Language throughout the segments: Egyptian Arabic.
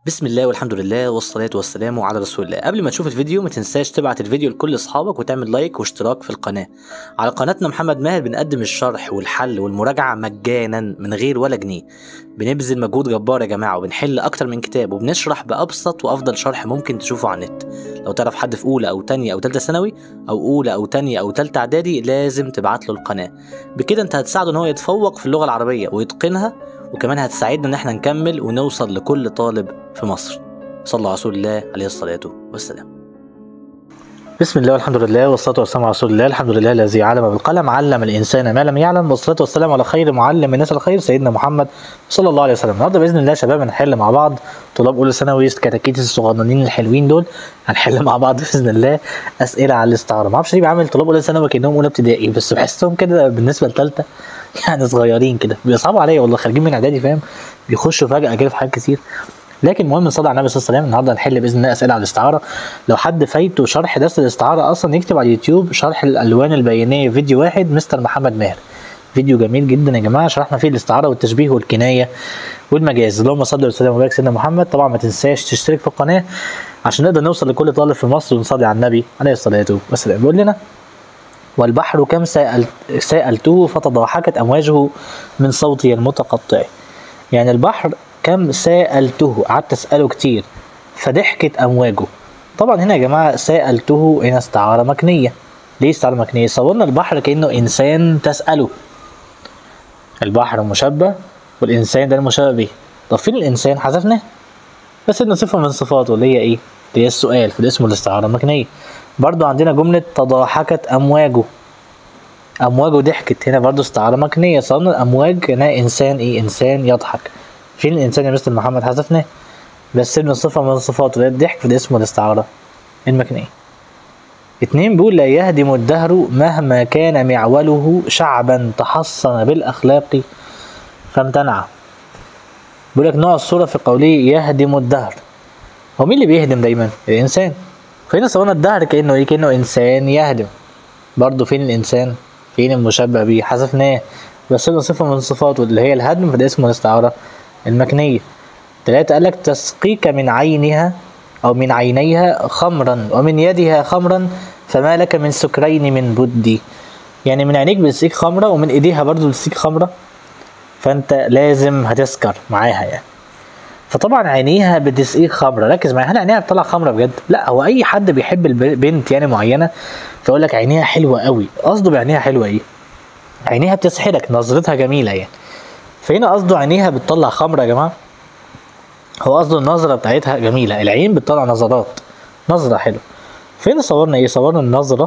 بسم الله والحمد لله والصلاة والسلام على رسول الله قبل ما تشوف الفيديو ما تنساش تبعت الفيديو لكل اصحابك وتعمل لايك واشتراك في القناة على قناتنا محمد ماهر بنقدم الشرح والحل والمراجعة مجانا من غير ولا جنيه بنبذل مجهود جبار يا جماعة وبنحل اكتر من كتاب وبنشرح بأبسط وأفضل شرح ممكن تشوفه على النت لو تعرف حد في أولى أو تانية أو تالتة ثانوي أو أولى أو تانية أو تالتة إعدادي لازم تبعت له القناة بكده أنت هتساعده إن هو يتفوق في اللغة العربية ويتقنها وكمان هتساعدنا إن احنا نكمل ونوصل لكل طالب في مصر صلى الله على رسول الله عليه الصلاة والسلام بسم الله والحمد لله والصلاة والسلام على رسول الله الحمد لله الذي علم بالقلم علم الإنسان ما لم يعلم والصلاة والسلام على خير معلم الناس الخير سيدنا محمد صلى الله عليه وسلم النهارده بإذن الله يا شباب هنحل مع بعض طلاب أولى ثانوي كتاكيت الصغننين الحلوين دول هنحل مع بعض بإذن الله أسئلة على الاستعارة معرفش ليه بعمل طلاب أولى ثانوي كأنهم أولى ابتدائي بس بحسهم كده بالنسبة لتالتة يعني صغيرين كده بيصعبوا عليا والله خارجين من إعدادي فاهم بيخشوا فجأة كده في حاجات كتير لكن المهم نصلي على النبي صلى الله عليه وسلم النهارده هنحل باذن الله اسئله على الاستعاره لو حد فايته شرح درس الاستعاره اصلا يكتب على اليوتيوب شرح الالوان البيانيه فيديو واحد مستر محمد ماهر فيديو جميل جدا يا جماعه شرحنا فيه الاستعاره والتشبيه والكنايه والمجاز اللهم صل وسلم وبارك سيدنا محمد طبعا ما تنساش تشترك في القناه عشان نقدر نوصل لكل طالب في مصر ونصلي على النبي عليه الصلاه والسلام بيقول لنا والبحر كم سأل سألته فتضاحكت أمواجه من صوتي المتقطع يعني البحر كم سألته قعدت أسأله كتير فضحكت أمواجه طبعا هنا يا جماعة سألته هنا استعارة مكنية ليه استعارة مكنية؟ صورنا البحر كأنه إنسان تسأله البحر مشبه والإنسان ده المشبه به طب فين الإنسان؟ حذفناه بس إنه صفة من صفاته اللي هي إيه؟ اللي هي السؤال في الاسم الاستعارة المكنية برضو عندنا جملة تضاحكت أمواجه أمواجه ضحكت هنا برضو استعارة مكنية صورنا الأمواج هنا إنسان إيه؟ إنسان يضحك فين الانسان يا مستر محمد حذفناه بس ابن صفه من صفاته اللي الضحك في الاسم والاستعاره المكنيه اتنين بيقول لا يهدم الدهر مهما كان معوله شعبا تحصن بالاخلاق فامتنع بيقول لك نوع الصوره في قوله يهدم الدهر هو مين اللي بيهدم دايما الانسان فهنا صورنا الدهر كانه ايه كانه انسان يهدم برضه فين الانسان فين المشبه بيه حذفناه بس ابن صفه من صفاته اللي هي الهدم في الاسم والاستعاره المكنية تلاتة قالك تسقيك من عينها أو من عينيها خمرا ومن يدها خمرا فما لك من سكرين من بدي يعني من عينيك بتسقيك خمرة ومن إيديها برضو بتسقيك خمرة فأنت لازم هتسكر معاها يعني فطبعا عينيها بتسقيك خمرة ركز معايا هل عينيها بتطلع خمرة بجد؟ لا هو أي حد بيحب البنت يعني معينة فيقول لك عينيها حلوة قوي قصده بعينيها حلوة إيه؟ عينيها بتسحرك نظرتها جميلة يعني فهنا قصده عينيها بتطلع خمرة يا جماعة هو قصده النظرة بتاعتها جميلة العين بتطلع نظرات نظرة حلوة فهنا صورنا ايه صورنا النظرة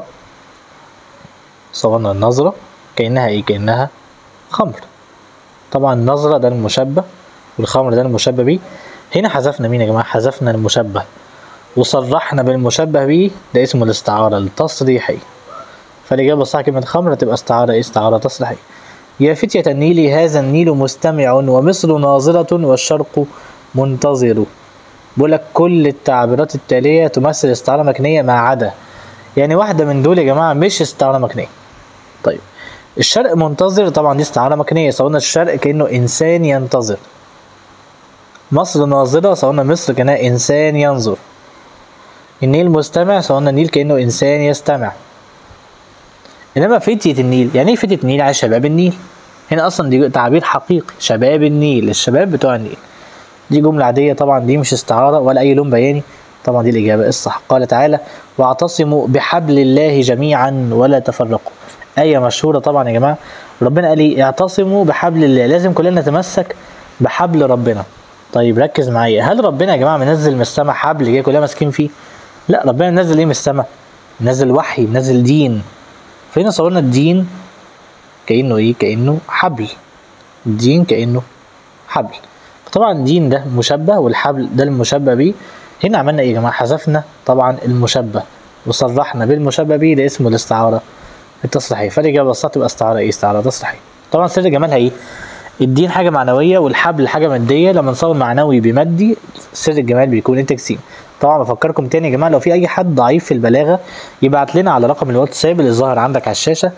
صورنا النظرة كأنها ايه كأنها خمر طبعا النظرة ده المشبه والخمر ده المشبه بيه هنا حذفنا مين يا جماعة حذفنا المشبه وصرحنا بالمشبه بيه ده اسمه الاستعارة التصريحي فالإجابة الصح كلمة خمر تبقى استعارة ايه استعارة تصريحية يا فتية النيل هذا النيل مستمع ومصر ناظرة والشرق منتظر بقول لك كل التعبيرات التالية تمثل استعارة مكنية ما عدا يعني واحدة من دول يا جماعة مش استعارة مكنية طيب الشرق منتظر طبعا دي استعارة مكنية صورنا الشرق كأنه إنسان ينتظر مصر ناظرة صورنا مصر كأنها إنسان ينظر النيل مستمع صورنا النيل كأنه إنسان يستمع انما فتية النيل يعني ايه فتية النيل على شباب النيل هنا اصلا دي تعبير حقيقي شباب النيل الشباب بتوع النيل دي جملة عادية طبعا دي مش استعارة ولا اي لون بياني طبعا دي الاجابة الصح قال تعالى واعتصموا بحبل الله جميعا ولا تفرقوا آية مشهورة طبعا يا جماعة ربنا قال لي اعتصموا بحبل الله لازم كلنا نتمسك بحبل ربنا طيب ركز معايا هل ربنا يا جماعة منزل من السماء حبل جاي كلنا ماسكين فيه لا ربنا نزل ايه من السماء نزل وحي نزل دين فهنا صورنا الدين كأنه ايه كأنه حبل الدين كأنه حبل طبعا الدين ده مشبه والحبل ده المشبه بيه هنا عملنا ايه يا جماعة حذفنا طبعا المشبه وصرحنا بالمشبه بيه ده اسمه الاستعارة التصريحية فالإجابة الصح تبقى استعارة ايه استعارة تصريحية طبعا سر جمالها ايه الدين حاجة معنوية والحبل حاجة مادية لما نصور معنوي بمادي سر الجمال بيكون التجسيم طبعا بفكركم تاني يا جماعه لو في اي حد ضعيف في البلاغه يبعت لنا على رقم الواتساب اللي ظاهر عندك على الشاشه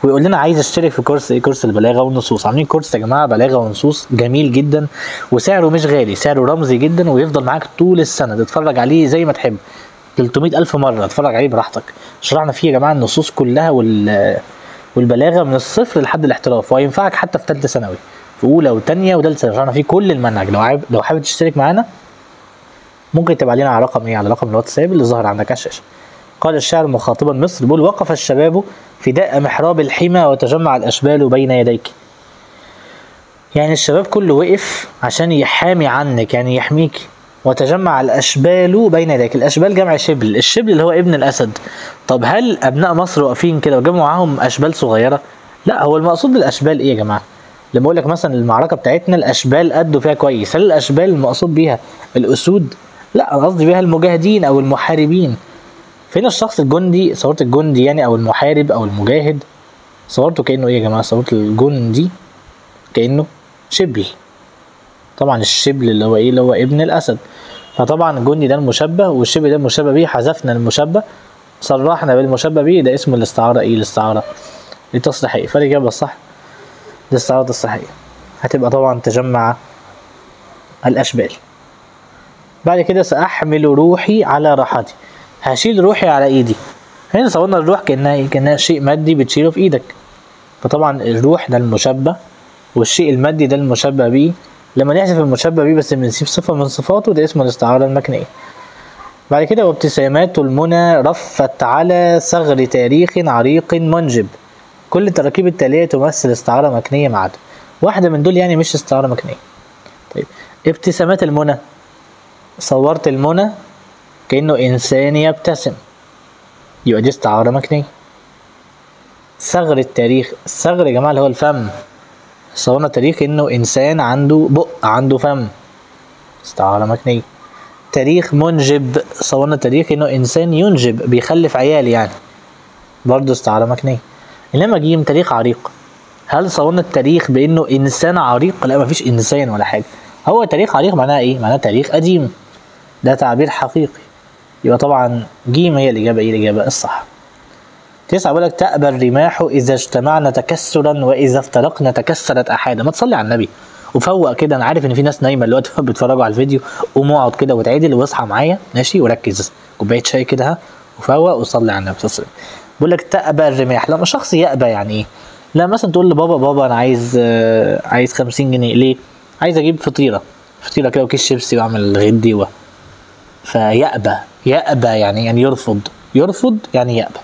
ويقول لنا عايز اشترك في كورس ايه كورس البلاغه والنصوص عاملين كورس يا جماعه بلاغه ونصوص جميل جدا وسعره مش غالي سعره رمزي جدا ويفضل معاك طول السنه تتفرج عليه زي ما تحب 300 ألف مرة اتفرج عليه براحتك شرحنا فيه يا جماعة النصوص كلها وال والبلاغة من الصفر لحد الاحتراف وهينفعك حتى في ثالثة ثانوي في أولى وثانية وثالثة ثانوي شرحنا فيه كل المنهج لو حابب لو حابب تشترك معانا ممكن تبقى لنا على رقم ايه على رقم الواتساب اللي ظهر عندك على الشاشة قال الشاعر مخاطبا مصر بيقول وقف الشباب فداء محراب الحمى وتجمع الأشبال بين يديك يعني الشباب كله وقف عشان يحامي عنك يعني يحميك وتجمع الأشبال بين يديك الأشبال جمع شبل الشبل اللي هو ابن الأسد طب هل أبناء مصر واقفين كده وجابوا معاهم أشبال صغيرة لا هو المقصود بالأشبال إيه يا جماعة لما أقول لك مثلا المعركة بتاعتنا الأشبال أدوا فيها كويس هل الأشبال المقصود بيها الأسود لا أنا قصدي بيها المجاهدين أو المحاربين فين الشخص الجندي صورت الجندي يعني أو المحارب أو المجاهد صورته كأنه إيه يا جماعة صورت الجندي كأنه شبل طبعا الشبل اللي هو ايه اللي هو ابن الاسد فطبعا الجندي ده المشبه والشبه ده المشبه بيه حذفنا المشبه صرحنا بالمشبه بيه ده اسمه الاستعاره ايه الاستعاره التصريحيه فالاجابه الصح الاستعاره الصحيحيه هتبقى طبعا تجمع الاشبال بعد كده ساحمل روحي على راحتي هشيل روحي على ايدي هنا صورنا الروح كانها ايه كانها شيء مادي بتشيله في ايدك فطبعا الروح ده المشبه والشيء المادي ده المشبه بيه لما نحذف المشبه بيه بس بنسيب صفة من صفاته ده اسمه الاستعارة المكنية بعد كده وابتسامات المنى رفت على ثغر تاريخ عريق منجب كل التراكيب التالية تمثل استعارة مكنية ما عدا واحدة من دول يعني مش استعارة مكنية طيب ابتسامات المنى صورت المنى كأنه إنسان يبتسم يبقى دي استعارة مكنية ثغر التاريخ الثغر يا جماعة اللي هو الفم صورنا تاريخ انه انسان عنده بق عنده فم استعارة مكنية تاريخ منجب صورنا تاريخ انه انسان ينجب بيخلف عيال يعني برضه استعارة مكنية انما جيم تاريخ عريق هل صورنا التاريخ بانه انسان عريق لا مفيش انسان ولا حاجة هو تاريخ عريق معناها ايه معناها تاريخ قديم ده تعبير حقيقي يبقى طبعا جيم هي الاجابة ايه الاجابة الصح تسعة بيقول لك تأبى الرماح إذا اجتمعنا تكسرا وإذا افترقنا تكسرت أحادا ما تصلي على النبي وفوق كده أنا عارف إن في ناس نايمة دلوقتي بيتفرجوا على الفيديو قوم اقعد كده وتعدل واصحى معايا ماشي وركز كوباية شاي كده ها وفوق وصلي على النبي صلى الله عليه وسلم بيقول لك تأبى الرماح لما شخص يأبى يعني إيه؟ لا مثلا تقول لبابا بابا أنا عايز آه عايز 50 جنيه ليه؟ عايز أجيب فطيرة فطيرة كده وكيس شيبسي وأعمل غدي و فيأبى يأبى يعني يعني يرفض يرفض يعني يأبى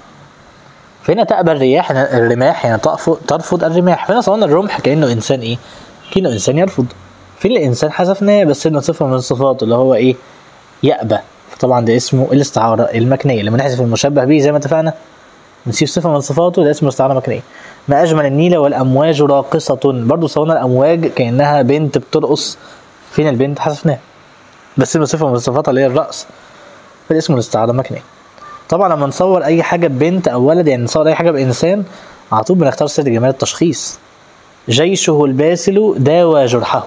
فهنا تأبى الرياح الرماح يعني ترفض ترفض الرماح فهنا صورنا الرمح كأنه إنسان إيه؟ كأنه إنسان يرفض فين الإنسان حذفناه بس إنه صفة من صفاته اللي هو إيه؟ يأبى فطبعا ده اسمه الاستعارة المكنية لما نحذف المشبه به زي ما اتفقنا نسيب صفة من صفاته ده اسمه استعارة مكنية ما أجمل النيل والأمواج راقصة برضه صورنا الأمواج كأنها بنت بترقص فين البنت حذفناها بس إنه صفة من صفاتها اللي هي الرقص فده اسمه الاستعارة المكنية طبعا لما نصور اي حاجه ببنت او ولد يعني نصور اي حاجه بانسان على طول بنختار سر جمال التشخيص جيشه الباسل داوى جرحه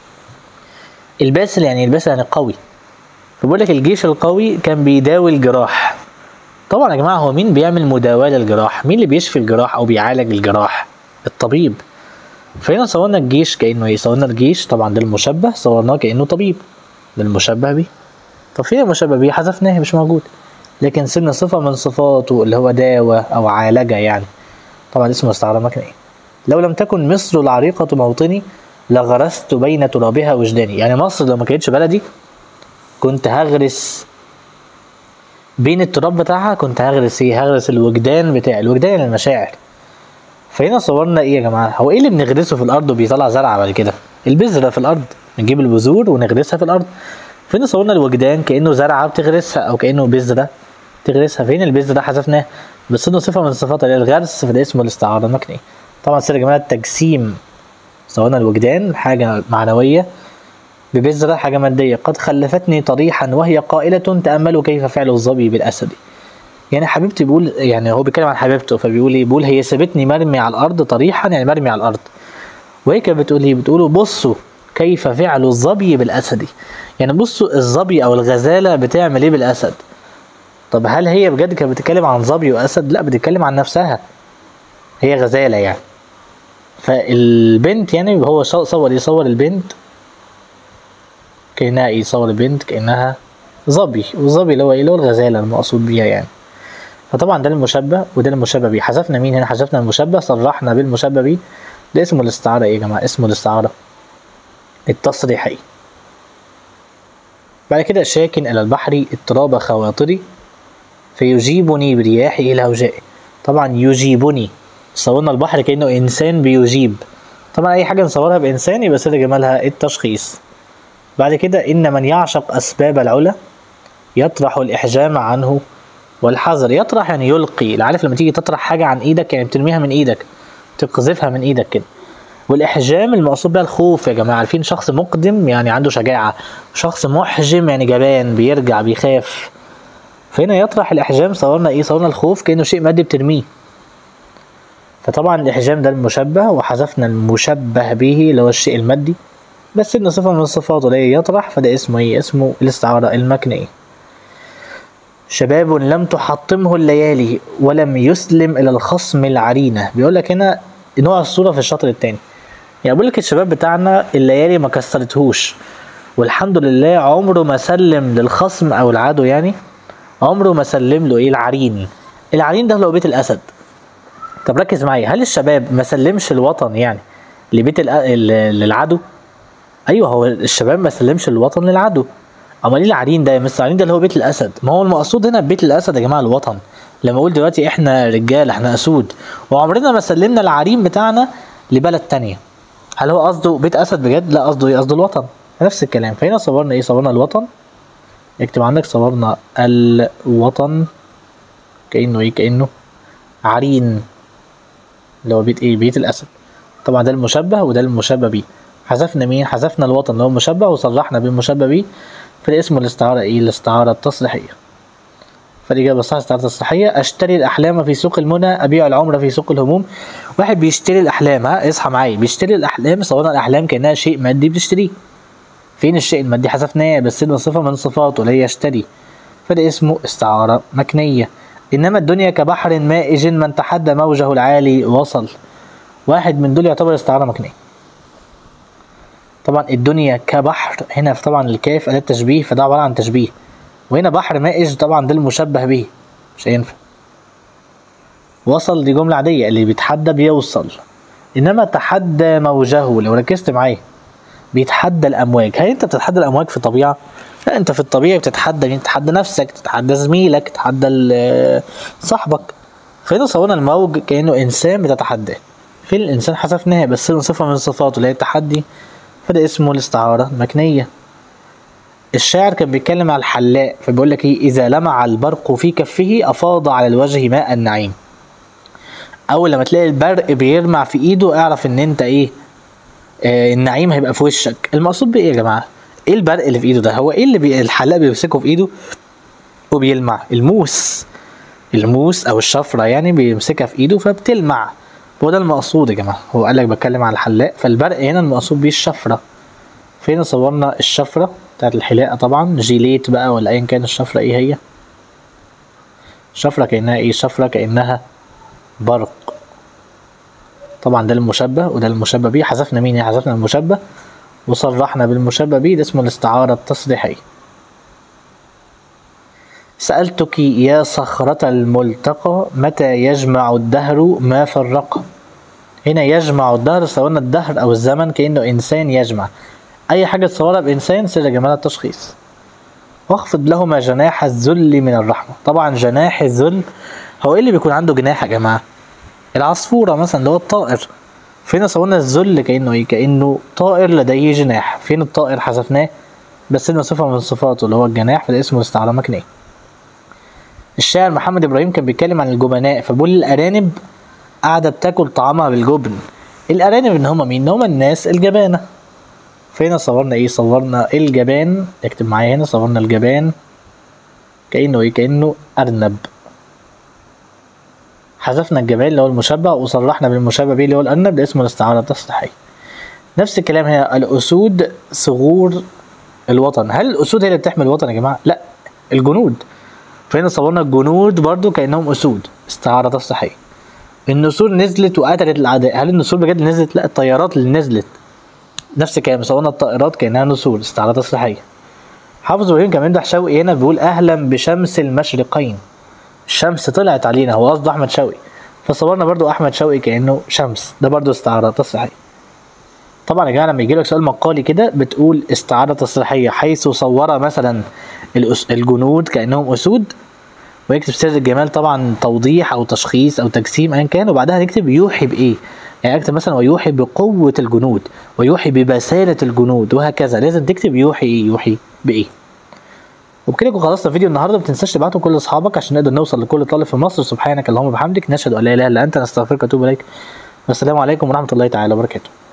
الباسل يعني الباسل يعني قوي فبقول لك الجيش القوي كان بيداوي الجراح طبعا يا جماعه هو مين بيعمل مداواه للجراح مين اللي بيشفي الجراح او بيعالج الجراح الطبيب فهنا صورنا الجيش كانه ايه صورنا الجيش طبعا ده المشبه صورناه كانه طبيب ده المشبه بيه طب فين المشبه بيه حذفناه مش موجود لكن سيبنا صفة من صفاته اللي هو داوى أو عالجة يعني طبعا اسمه استعارة مكنية لو لم تكن مصر العريقة موطني لغرست بين ترابها وجداني يعني مصر لو ما كانتش بلدي كنت هغرس بين التراب بتاعها كنت هغرس ايه هغرس الوجدان بتاعي الوجدان يعني المشاعر فهنا صورنا ايه يا جماعه هو ايه اللي بنغرسه في الارض وبيطلع زرع بعد كده البذره في الارض نجيب البذور ونغرسها في الارض فهنا صورنا الوجدان كانه زرعه بتغرسها او كانه بذره تغرسها فين البذر ده حذفناه بس انه صفه من صفات الغرس فده اسمه الاستعاره المكنيه طبعا سر يا جماعه التجسيم صورنا الوجدان حاجه معنويه ببذرة حاجة مادية قد خلفتني طريحا وهي قائلة تأملوا كيف فعل الظبي بالأسد يعني حبيبتي بيقول يعني هو بيتكلم عن حبيبته فبيقول ايه بيقول هي سابتني مرمي على الأرض طريحا يعني مرمي على الأرض وهي كانت بتقول ايه بتقولوا بصوا كيف فعل الظبي بالأسد يعني بصوا الظبي أو الغزالة بتعمل ايه بالأسد طب هل هي بجد كانت بتتكلم عن ظبي وأسد لا بتتكلم عن نفسها هي غزالة يعني فالبنت يعني هو شو- صور ايه صور البنت كأنها ايه صور البنت كأنها ظبي والظبي اللي هو ايه اللي هو الغزالة المقصود بيها يعني فطبعا ده المشبه وده المشبه بيه حذفنا مين هنا حذفنا المشبه صرحنا بالمشبه بيه ده اسمه الاستعارة ايه يا جماعة اسمه الاستعارة التصريحية بعد كده شاكن إلى البحر اضطراب خواطري فيجيبني برياحه الهوجاء طبعا يجيبني صورنا البحر كأنه إنسان بيجيب طبعا أي حاجة نصورها بإنسان يبقى سر جمالها التشخيص بعد كده إن من يعشق أسباب العلا يطرح الإحجام عنه والحذر يطرح يعني يلقي عارف لما تيجي تطرح حاجة عن إيدك يعني بترميها من إيدك تقذفها من إيدك كده والإحجام المقصود بها الخوف يا جماعة عارفين شخص مقدم يعني عنده شجاعة شخص محجم يعني جبان بيرجع بيخاف فهنا يطرح الإحجام صورنا إيه صورنا الخوف كأنه شيء مادي بترميه فطبعا الإحجام ده المشبه وحذفنا المشبه به اللي هو الشيء المادي بس إنه صفة من صفاته اللي هي يطرح فده اسمه إيه اسمه الاستعارة المكنية شباب لم تحطمه الليالي ولم يسلم إلى الخصم العرينة بيقول لك هنا نوع الصورة في الشطر التاني يعني بيقول لك الشباب بتاعنا الليالي ما كسرتهوش والحمد لله عمره ما سلم للخصم او العدو يعني عمره ما سلم له ايه العرين العرين ده هو بيت الاسد طب ركز معايا هل الشباب ما سلمش الوطن يعني لبيت الأ- ال- للعدو ايوه هو الشباب ما سلمش الوطن للعدو امال ايه العرين ده مش العرين ده اللي هو بيت الاسد ما هو المقصود هنا بيت الاسد يا جماعه الوطن لما اقول دلوقتي احنا رجاله احنا اسود وعمرنا ما سلمنا العرين بتاعنا لبلد تانية هل هو قصده بيت اسد بجد لا قصده ايه قصده الوطن نفس الكلام فهنا صورنا ايه صورنا الوطن اكتب عندك صورنا الوطن كانه ايه كانه عرين اللي هو بيت ايه بيت الاسد طبعا ده المشبه وده المشبه بيه حذفنا مين حذفنا الوطن اللي هو المشبه وصرحنا بالمشبه بيه فالاسم الاستعارة ايه الاستعارة التصريحية فالإجابة الصح استعارة تصريحية أشتري الأحلام في سوق المنى أبيع العمر في سوق الهموم واحد بيشتري الأحلام ها اصحى معايا بيشتري الأحلام صورنا الأحلام كأنها شيء مادي بتشتريه فين الشيء المادي حذفناه بس إنه صفة من صفاته اللي هي يشتري فده اسمه استعارة مكنية إنما الدنيا كبحر مائج من تحدى موجه العالي وصل واحد من دول يعتبر استعارة مكنية طبعا الدنيا كبحر هنا في طبعا الكاف أداة تشبيه فده عبارة عن تشبيه وهنا بحر مائج طبعا ده المشبه به مش هينفع وصل دي جملة عادية اللي بيتحدى بيوصل إنما تحدى موجه لو ركزت معايا بيتحدى الأمواج هل أنت بتتحدى الأمواج في الطبيعة؟ لا أنت في الطبيعي بتتحدى مين؟ تتحدى نفسك تتحدى زميلك تتحدى ال- صاحبك فهنا صورنا الموج كأنه إنسان بتتحداه فين الإنسان حذفناه بس له صفة من صفاته اللي هي التحدي فده اسمه الاستعارة المكنية الشاعر كان بيتكلم على الحلاق فبيقول لك ايه اذا لمع البرق في كفه افاض على الوجه ماء النعيم اول لما تلاقي البرق بيرمع في ايده اعرف ان انت ايه آه النعيم هيبقى في وشك المقصود بايه يا جماعه ايه البرق اللي في ايده ده هو ايه اللي بي... الحلاق بيمسكه في ايده وبيلمع الموس الموس او الشفره يعني بيمسكها في ايده فبتلمع هو ده المقصود يا جماعه هو قال لك بتكلم على الحلاق فالبرق هنا المقصود بيه الشفره فين صورنا الشفرة بتاعت الحلاقة طبعا جيليت بقى ولا ايا كان الشفرة ايه هي شفرة كأنها ايه شفرة كأنها برق طبعا ده المشبه وده المشبه بيه حذفنا مين حذفنا المشبه وصرحنا بالمشبه بيه ده اسمه الاستعارة التصريحية سألتك يا صخرة الملتقى متى يجمع الدهر ما فرق هنا يجمع الدهر صورنا الدهر او الزمن كأنه انسان يجمع اي حاجة تصورها بانسان سر جمالها التشخيص واخفض لهما جناح الذل من الرحمة طبعا جناح الذل هو ايه اللي بيكون عنده جناح يا جماعة العصفورة مثلا اللي هو الطائر فين صورنا الذل كأنه ايه كأنه طائر لديه جناح فين الطائر حذفناه بس انه صفة من صفاته اللي هو الجناح فده اسمه استعارة مكنية الشاعر محمد ابراهيم كان بيتكلم عن الجبناء فبيقول الارانب قاعدة بتاكل طعامها بالجبن الارانب ان هما مين ان هما الناس الجبانة فهنا صورنا ايه صورنا الجبان اكتب معايا هنا صورنا الجبان كأنه ايه كأنه أرنب حذفنا الجبان اللي هو المشبه وصرحنا بالمشبه بيه اللي هو الأرنب ده اسمه الاستعارة التصريحية نفس الكلام هنا الأسود صغور الوطن هل الأسود هي اللي بتحمي الوطن يا جماعة؟ لا الجنود فهنا صورنا الجنود برضو كأنهم أسود استعارة تصريحية النسور نزلت وقتلت الاعداء هل النسور بجد نزلت لا الطيارات اللي نزلت نفس كلام صورنا الطائرات كانها نسور استعارة تصريحيه حافظ ابراهيم كان بيمدح شوقي هنا بيقول اهلا بشمس المشرقين الشمس طلعت علينا هو قصده احمد شوقي فصورنا برضو احمد شوقي كانه شمس ده برضو استعارة تصريحيه طبعا يا جماعه لما يجي لك سؤال مقالي كده بتقول استعارة تصريحيه حيث صور مثلا الأس- الجنود كانهم اسود ويكتب سر الجمال طبعا توضيح او تشخيص او تجسيم ايا كان وبعدها نكتب يوحي بايه يعني اكتب مثلا ويوحي بقوة الجنود ويوحي ببسالة الجنود وهكذا لازم تكتب يوحي ايه يوحي بايه وبكده نكون خلصنا فيديو النهارده ما تنساش تبعته لكل اصحابك عشان نقدر نوصل لكل طالب في مصر سبحانك اللهم وبحمدك نشهد ان لا اله الا انت نستغفرك ونتوب اليك والسلام عليكم ورحمه الله تعالى وبركاته